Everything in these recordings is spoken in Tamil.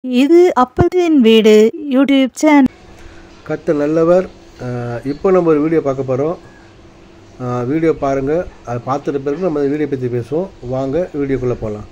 இது அப்பத்தின் வீடு யூடியூப் சேனல் கத்த நல்லவர் அஹ், இப்போ நம்ம ஒரு வீடியோ பார்க்க போகிறோம் வீடியோ பாருங்கள் அதை பார்த்துட்ட பிறகு நம்ம அந்த வீடியோ பற்றி பேசுவோம் வாங்க வீடியோக்குள்ளே போகலாம்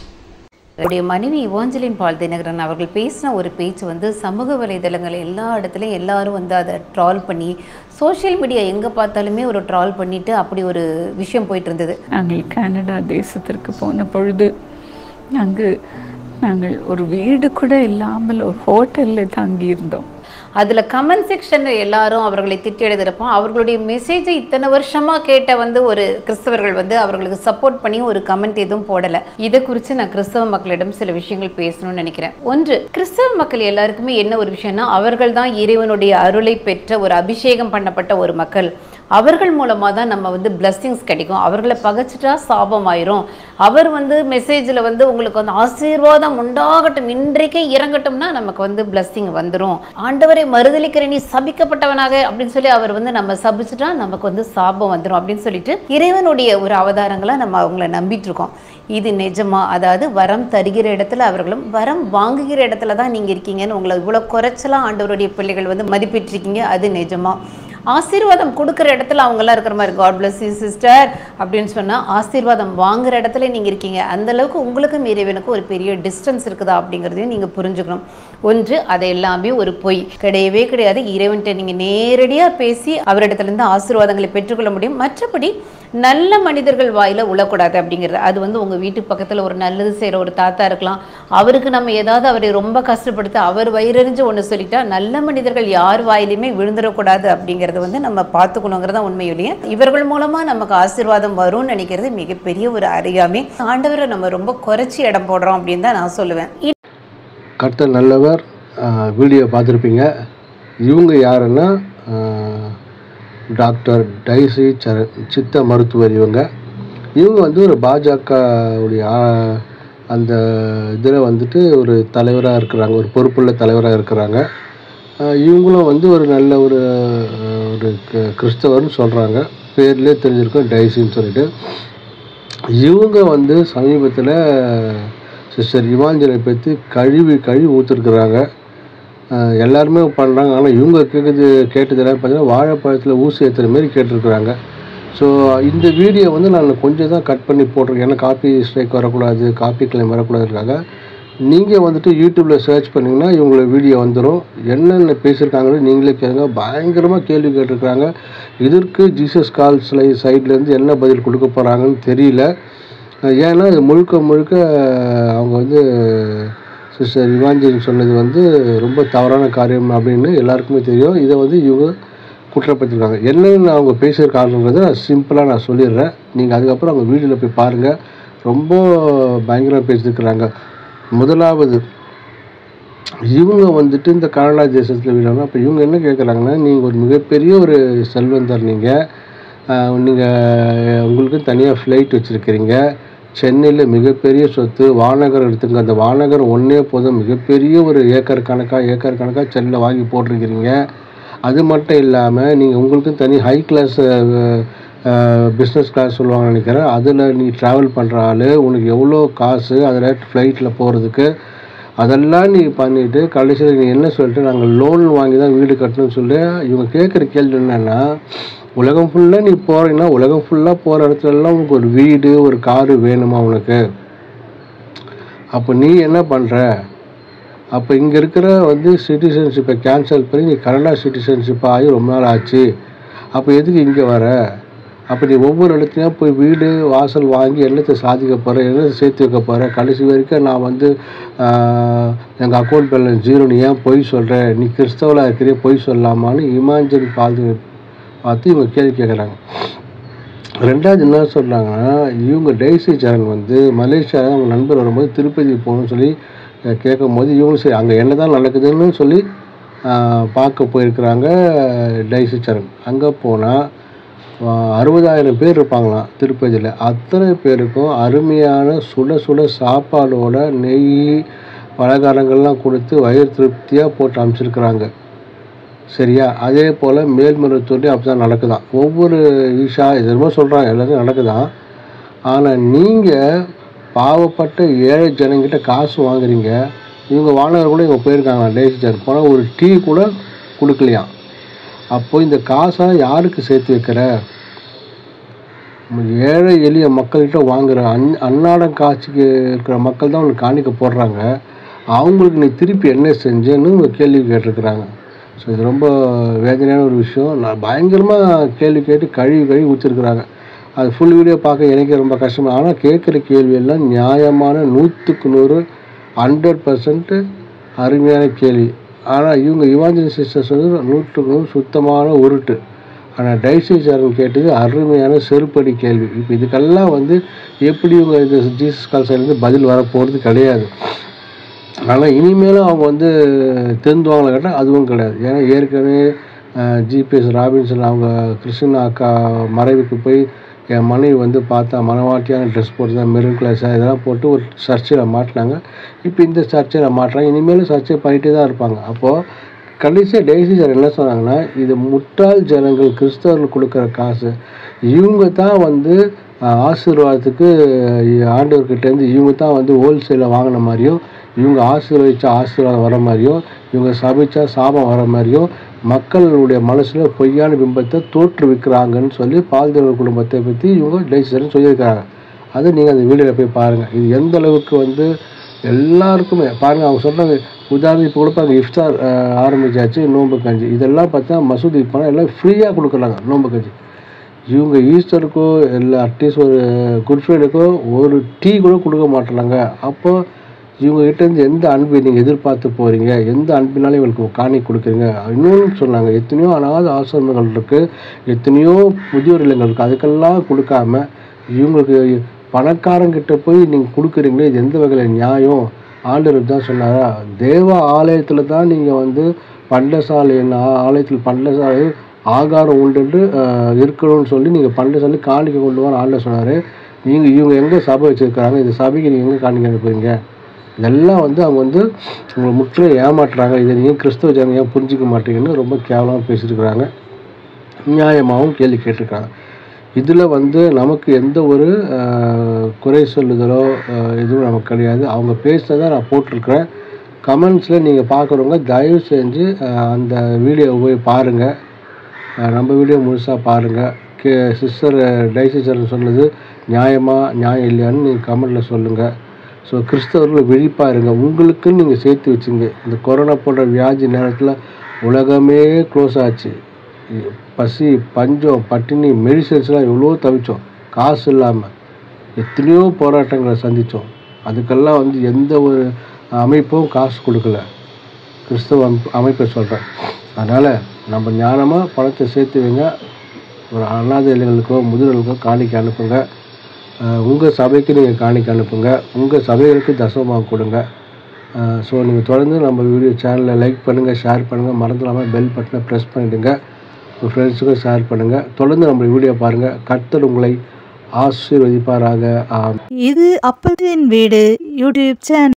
அவருடைய மனைவி இவாஞ்சலின் பால் தினகரன் அவர்கள் பேசின ஒரு பேச்சு வந்து சமூக வலைதளங்கள் எல்லா இடத்துலையும் எல்லாரும் வந்து அதை ட்ரால் பண்ணி சோஷியல் மீடியா எங்கே பார்த்தாலுமே ஒரு ட்ரால் பண்ணிட்டு அப்படி ஒரு விஷயம் போயிட்டு இருந்தது நாங்கள் கனடா தேசத்திற்கு போன பொழுது அங்கு நாங்கள் ஒரு வீடு கூட இல்லாமல் ஒரு ஹோட்டலில் தங்கியிருந்தோம் அதில் கமெண்ட் செக்ஷனில் எல்லாரும் அவர்களை திட்டி எழுதுகிறப்போ அவர்களுடைய மெசேஜை இத்தனை வருஷமாக கேட்ட வந்து ஒரு கிறிஸ்தவர்கள் வந்து அவர்களுக்கு சப்போர்ட் பண்ணி ஒரு கமெண்ட் எதுவும் போடலை இதை குறித்து நான் கிறிஸ்தவ மக்களிடம் சில விஷயங்கள் பேசணும்னு நினைக்கிறேன் ஒன்று கிறிஸ்தவ மக்கள் எல்லாருக்குமே என்ன ஒரு விஷயம்னா அவர்கள் தான் இறைவனுடைய அருளை பெற்ற ஒரு அபிஷேகம் பண்ணப்பட்ட ஒரு மக்கள் அவர்கள் மூலமாக தான் நம்ம வந்து blessings கிடைக்கும் அவர்களை பகைச்சிட்டா சாபம் ஆயிரும் அவர் வந்து மெசேஜில் வந்து உங்களுக்கு வந்து ஆசீர்வாதம் உண்டாகட்டும் இன்றைக்கே இறங்கட்டும்னா நமக்கு வந்து blessing வந்துடும் ஆண்டவரை மறுதலிக்கிற நீ சபிக்கப்பட்டவனாக அப்படின்னு சொல்லி அவர் வந்து நம்ம சபிச்சுட்டா நமக்கு வந்து சாபம் வந்துடும் அப்படின்னு சொல்லிட்டு இறைவனுடைய ஒரு அவதாரங்களை நம்ம அவங்கள நம்பிட்டு இருக்கோம் இது நிஜமா அதாவது வரம் தருகிற இடத்துல அவர்களும் வரம் வாங்குகிற இடத்துல தான் நீங்கள் இருக்கீங்கன்னு உங்களை இவ்வளோ குறைச்சலாம் ஆண்டவருடைய பிள்ளைகள் வந்து மதிப்பிட்டிருக்கீங்க அது நிஜமா ஆசீர்வாதம் கொடுக்குற இடத்துல அவங்கெல்லாம் இருக்கிற மாதிரி காட் bless you சிஸ்டர் அப்படின்னு சொன்னால் ஆசீர்வாதம் வாங்குற இடத்துல நீங்கள் இருக்கீங்க அந்த அளவுக்கு உங்களுக்கும் இறைவனுக்கும் ஒரு பெரிய டிஸ்டன்ஸ் இருக்குதா அப்படிங்கிறதையும் நீங்கள் புரிஞ்சுக்கணும் ஒன்று அது எல்லாமே ஒரு பொய் கிடையவே கிடையாது இறைவன்கிட்ட நீங்கள் நேரடியாக பேசி அவரிடத்துலேருந்து ஆசீர்வாதங்களை பெற்றுக்கொள்ள முடியும் மற்றபடி நல்ல மனிதர்கள் வாயில உழக்கூடாது அப்படிங்கிறது அது வந்து உங்கள் வீட்டு பக்கத்தில் ஒரு நல்லது செய்கிற ஒரு தாத்தா இருக்கலாம் அவருக்கு நம்ம ஏதாவது அவரை ரொம்ப கஷ்டப்படுத்த அவர் வயிறறிஞ்சு ஒன்று சொல்லிட்டா நல்ல மனிதர்கள் யார் வாயிலையுமே விழுந்துடக்கூடாது அப்படிங்கிறது வந்து நம்ம பார்த்துக்கணுங்கிறத உண்மையிலேயே இவர்கள் மூலமாக நமக்கு ஆசீர்வாதம் வரும்னு நினைக்கிறது மிகப்பெரிய ஒரு அறியாமை ஆண்டவரை நம்ம ரொம்ப குறைச்சி இடம் போடுறோம் அப்படின்னு தான் நான் சொல்லுவேன் கர்த்தர் நல்லவர் அஹ், வீடியோ பார்த்துருப்பீங்க இவங்க யாருன்னா அஹ், டாக்டர் டைசி சர சித்த மருத்துவர் இவங்க இவங்க வந்து ஒரு பாஜக உடைய ஆ- அந்த இதில் வந்துட்டு ஒரு தலைவராக இருக்கிறாங்க ஒரு பொறுப்புள்ள தலைவராக இருக்கிறாங்க அஹ், இவங்களும் வந்து ஒரு நல்ல ஒரு அஹ், ஒரு க- கிறிஸ்தவர்னு சொல்கிறாங்க பேர்லேயே தெரிஞ்சிருக்கும் டைசின்னு சொல்லிட்டு இவங்க வந்து சமீபத்தில் சிஸ்டர் இவாஞ்சலை பற்றி கழுவி கழுவி ஊற்றிருக்கிறாங்க எல்லாருமே பண்ணுறாங்க ஆனால் இவங்க கேட்குறது கேட்டதெல்லாம் பார்த்தீங்கன்னா வாழைப்பழத்தில் ஊசி ஏற்றுற மாதிரி கேட்டிருக்கிறாங்க ஸோ இந்த வீடியோ வந்து நான் கொஞ்சம் தான் கட் பண்ணி போட்டிருக்கேன் ஏன்னா காப்பி ஸ்ட்ரைக் வரக்கூடாது காப்பி கிளைம் வரக்கூடாதுக்காக நீங்கள் வந்துட்டு யூடியூப்பில் சர்ச் பண்ணிங்கன்னா இவங்களோட வீடியோ வந்துடும் என்னென்ன பேசியிருக்காங்கன்னு நீங்களே கேளுங்க பயங்கரமாக கேள்வி கேட்டிருக்கிறாங்க இதற்கு ஜீசஸ் கால்ஸ்ல சைட்லேருந்து என்ன பதில் கொடுக்க போகிறாங்கன்னு தெரியல அஹ் ஏன்னா இது முழுக்க முழுக்க அவங்க வந்து சிஸ்டர் இவாஞ்சலின் சொன்னது வந்து ரொம்ப தவறான காரியம் அப்படின்னு எல்லாருக்குமே தெரியும் இதை வந்து இவங்க குற்றப்படுத்திருக்காங்க என்னென்ன அவங்க பேசியிருக்காங்கன்றதை நான் சிம்பிளாக நான் சொல்லிடுறேன் நீங்கள் அதுக்கப்புறம் அவங்க வீடியோவில் போய் பாருங்கள் ரொம்ப பயங்கரமாக பேசியிருக்கிறாங்க முதலாவது இவங்க வந்துட்டு இந்த கனடா தேசத்தில் வீடாங்க அப்போ இவங்க என்ன கேட்குறாங்கன்னா நீங்கள் ஒரு மிகப்பெரிய ஒரு செல்வந்தர் நீங்கள் நீங்கள் உங்களுக்கு தனியாக ஃப்ளைட் வச்சுருக்கிறீங்க சென்னையில் மிகப்பெரிய சொத்து வானகர் எடுத்துங்க அந்த வானகர் ஒன்றே போதும் மிகப்பெரிய ஒரு ஏக்கர் கணக்காக ஏக்கர் கணக்காக சென்னையில் வாங்கி போட்டிருக்கிறீங்க அது மட்டும் இல்லாமல் நீங்கள் உங்களுக்கும் தனி ஹை கிளாஸ் பிஸ்னஸ் கிளாஸ் சொல்லுவாங்க நினைக்கிறேன் அதில் நீ ட்ராவல் பண்ணுற ஆள் உனக்கு எவ்வளோ காசு அதில் ஃப்ளைட்டில் போகிறதுக்கு அதெல்லாம் நீ பண்ணிவிட்டு கடைசியில் நீ என்ன சொல்லிட்டு நாங்கள் லோன் வாங்கி தான் வீடு கட்டணும்னு சொல்லி இவங்க கேட்குற கேள்வி என்னென்னா உலகம் ஃபுல்லாக நீ போகிறீங்கன்னா உலகம் ஃபுல்லாக போகிற இடத்துலலாம் உனக்கு ஒரு வீடு ஒரு காரு வேணுமா உனக்கு அப்போ நீ என்ன பண்ணுற அப்போ இங்கே இருக்கிற வந்து சிட்டிசன்ஷிப்பை கேன்சல் பண்ணி நீ கனடா சிட்டிசன்ஷிப் ஆகி ரொம்ப நாள் ஆச்சு அப்போ எதுக்கு இங்கே வர அப்போ நீ ஒவ்வொரு இடத்துலையும் போய் வீடு வாசல் வாங்கி என்னத்தை சாதிக்க போகிற என்னத்தை சேர்த்து வைக்க போகிற கடைசி வரைக்கும் நான் வந்து எங்கள் அக்கௌண்ட் பேலன்ஸ் ஜீரோ நீ ஏன் பொய் சொல்கிற நீ கிறிஸ்தவலாக இருக்கிறே பொய் சொல்லலாமான்னு இமாஞ்சலி பார்த்து பார்த்து இவங்க கேள்வி கேட்குறாங்க ரெண்டாவது என்ன சொல்கிறாங்கன்னா இவங்க டைசி சரண் வந்து மலேசியா அவங்க நண்பர் வரும்போது திருப்பதி போகணும்னு சொல்லி அஹ், கேட்கும் போது இவங்களும் சரி அங்கே என்ன தான் நடக்குதுன்னு சொல்லி அஹ், பார்க்க போயிருக்கிறாங்க டைசி சரண் அங்கே போனால் அறுபதாயிரம் பேர் இருப்பாங்களாம் திருப்பதியில் அத்தனை பேருக்கும் அருமையான சுட சுட சாப்பாடோட நெய் பலகாரங்கள்லாம் கொடுத்து வயிறு திருப்தியாக போட்டு அமைச்சிருக்கிறாங்க சரியா அதே போல் மேல்மருத்துவத்தையும் அப்படி தான் நடக்குதாம் ஒவ்வொரு ஈஷா இது என்னமோ சொல்கிறாங்க எல்லாத்தையும் நடக்குதாம் ஆனால் நீங்கள் பாவப்பட்ட ஏழை ஜனங்கிட்ட காசு வாங்குறீங்க இவங்க வானவர் கூட இவங்க போயிருக்காங்க டேசி சார் போனால் ஒரு டீ கூட கொடுக்கலையாம் அப்போ இந்த காசை யாருக்கு சேர்த்து வைக்கிற நம்ம ஏழை எளிய மக்கள்கிட்ட வாங்குற அன் அன்னாடம் காட்சிக்கு இருக்கிற மக்கள் தான் உனக்கு காணிக்க போடுறாங்க அவங்களுக்கு நீ திருப்பி என்ன செஞ்சேன்னு ஒரு கேள்வி கேட்டிருக்கிறாங்க ஸோ இது ரொம்ப வேதனையான ஒரு விஷயம் நான் பயங்கரமாக கேள்வி கேட்டு கழுவி கழுவி ஊற்றிருக்கிறாங்க அது ஃபுல் வீடியோ பார்க்க எனக்கே ரொம்ப கஷ்டமாக ஆனால் கேட்குற கேள்வி எல்லாம் நியாயமான நூற்றுக்கு நூறு ஹண்ட்ரட் பர்சன்ட் அருமையான கேள்வி ஆனால் இவங்க யுவாஞ்சலி சிஸ்டர்ஸ் வந்து நூற்றுக்கு நூறு சுத்தமான உருட்டு ஆனால் டைசிசாரன் கேட்டது அருமையான செருப்படி கேள்வி இப்போ இதுக்கெல்லாம் வந்து எப்படி இவங்க இது ஜீசஸ் கால்சைலேருந்து பதில் வரப்போகிறது கிடையாது ஆனால் இனிமேலும் அவங்க வந்து தெரிந்துவாங்களே கேட்டால் அதுவும் கிடையாது ஏன்னா ஏற்கனவே ஜிபிஎஸ் ராபின்சன் அவங்க கிருஷ்ணா அக்கா மறைவுக்கு போய் என் மனைவி வந்து பார்த்தா மனவாட்டியான ட்ரெஸ் போட்டு தான் மெரூன் கிளாஸாக இதெல்லாம் போட்டு ஒரு சர்ச்சையில் மாட்டினாங்க இப்போ இந்த சர்ச்சையில் மாட்டுறாங்க இனிமேலும் சர்ச்சை பண்ணிகிட்டே தான் இருப்பாங்க அப்போது கடைசியாக டெய்ஸி சார் என்ன சொன்னாங்கன்னா இது முட்டாள் ஜனங்கள் கிறிஸ்தவர்கள் கொடுக்குற காசு இவங்க தான் வந்து ஆஹ், ஆசீர்வாதத்துக்கு ஆண்டவர்கிட்டேருந்து இவங்க தான் வந்து ஹோல்சேலில் வாங்கின மாதிரியும் இவங்க ஆசீர்வதிச்சா ஆசீர்வாதம் வர மாதிரியும் இவங்க சபிச்சா சாபம் வர மாதிரியும் மக்களுடைய மனசில் பொய்யான பிம்பத்தை தோற்றுவிக்கிறாங்கன்னு சொல்லி பால்தேவர் குடும்பத்தை பற்றி இவங்க டெய்ஸி சார் சொல்லியிருக்கிறாங்க அதை நீங்கள் அந்த வீடியோவில் போய் பாருங்கள் இது எந்த அளவுக்கு வந்து எல்லாருக்குமே பாருங்கள் அவங்க சொல்கிறாங்க உதாரணம் இப்போ கொடுப்பாங்க இஃப்தார் அஹ், ஆரம்பிச்சாச்சு நோன்பு கஞ்சி இதெல்லாம் பார்த்தா மசூதிக்கு போனால் எல்லாம் ஃப்ரீயாக கொடுக்குறாங்க நோன்பு கஞ்சி இவங்க ஈஸ்டருக்கோ இல்லை அட்லீஸ்ட் ஒரு குட் ஃப்ரைடேக்கோ ஒரு டீ கூட கொடுக்க மாட்டேறாங்க அப்போ இவங்க கிட்ட இருந்து எந்த அன்பை நீங்கள் எதிர்பார்த்து போகிறீங்க எந்த அன்பினாலும் இவங்களுக்கு காணி கொடுக்குறீங்க இன்னொன்று சொன்னாங்க எத்தனையோ அனாத ஆசிரமங்கள் இருக்குது எத்தனையோ முதியோர் இல்லங்கள் இருக்குது அதுக்கெல்லாம் கொடுக்காம இவங்களுக்கு பணக்காரங்கிட்ட போய் நீங்கள் கொடுக்குறீங்களே இது எந்த வகையில் நியாயம் ஆண்டவர் தான் சொன்னாரா தேவ ஆலயத்தில் தான் நீங்கள் வந்து பண்டசாலை ஆலயத்தில் பண்டசாலை ஆகாரம் உண்டு இருக்கணும்னு சொல்லி நீங்கள் பண்டசாலை காணிக்க கொண்டு வர ஆண்டவர் சொன்னார் நீங்கள் இவங்க எங்கே சபை வச்சுருக்காங்க இந்த சபைக்கு நீங்கள் எங்கே காணிக்க அனுப்புறீங்க இதெல்லாம் வந்து அவங்க வந்து உங்களை முற்றிலும் ஏமாற்றுறாங்க இதை நீங்கள் கிறிஸ்தவ ஜனங்க ஏன் புரிஞ்சிக்க மாட்டீங்கன்னு ரொம்ப கேவலமாக பேசியிருக்கிறாங்க நியாயமாகவும் கேள்வி கேட்டிருக்காங்க இதில் வந்து நமக்கு எந்த ஒரு அஹ், குறை சொல்லுதலோ அஹ், எதுவும் நமக்கு கிடையாது அவங்க பேசுனதை நான் போட்டிருக்கிறேன் கமெண்ட்ஸில் நீங்கள் பார்க்குறவங்க தயவு செஞ்சு அஹ், அந்த வீடியோவை போய் பாருங்கள் நம்ம வீடியோ முழுசாக பாருங்கள் கே சிஸ்டர் டைசிஸ்டர் சொன்னது நியாயமா நியாயம் இல்லையான்னு நீங்கள் கமெண்டில் சொல்லுங்கள் ஸோ கிறிஸ்தவர்கள் விழிப்பாக இருங்க உங்களுக்குன்னு நீங்கள் சேர்த்து வச்சுங்க இந்த கொரோனா போன்ற வியாதி நேரத்தில் உலகமே க்ளோஸ் ஆச்சு பசி பஞ்சம் பட்டினி மெடிசன்ஸ்லாம் எவ்வளோ தவிச்சோம் காசு இல்லாமல் எத்தனையோ போராட்டங்களை சந்தித்தோம் அதுக்கெல்லாம் வந்து எந்த ஒரு அமைப்பும் காசு கொடுக்கல கிறிஸ்தவ அமைப்பு அமைப்பை சொல்கிறேன் அதனால் நம்ம ஞானமாக பணத்தை சேர்த்து வைங்க ஒரு அனாதை இல்லைகளுக்கோ முதிர்களுக்கோ காணிக்க அனுப்புங்க உங்கள் சபைக்கு நீங்கள் காணிக்க அனுப்புங்க உங்கள் சபைகளுக்கு தசமமாக கொடுங்க ஸோ நீங்கள் தொடர்ந்து நம்ம வீடியோ சேனலை லைக் பண்ணுங்கள் ஷேர் பண்ணுங்கள் மறந்துடாமல் பெல் பட்டனை ப்ரெஸ் பண்ணிவிடுங்க உங்கள் ஃப்ரெண்ட்ஸுக்கும் ஷேர் பண்ணுங்கள் தொடர்ந்து நம்ம வீடியோ பாருங்கள் கர்த்தர் உங்களை ஆசீர்வதிப்பாராக ஆம் இது அப்பத்தின் வீடு யூடியூப் சேனல்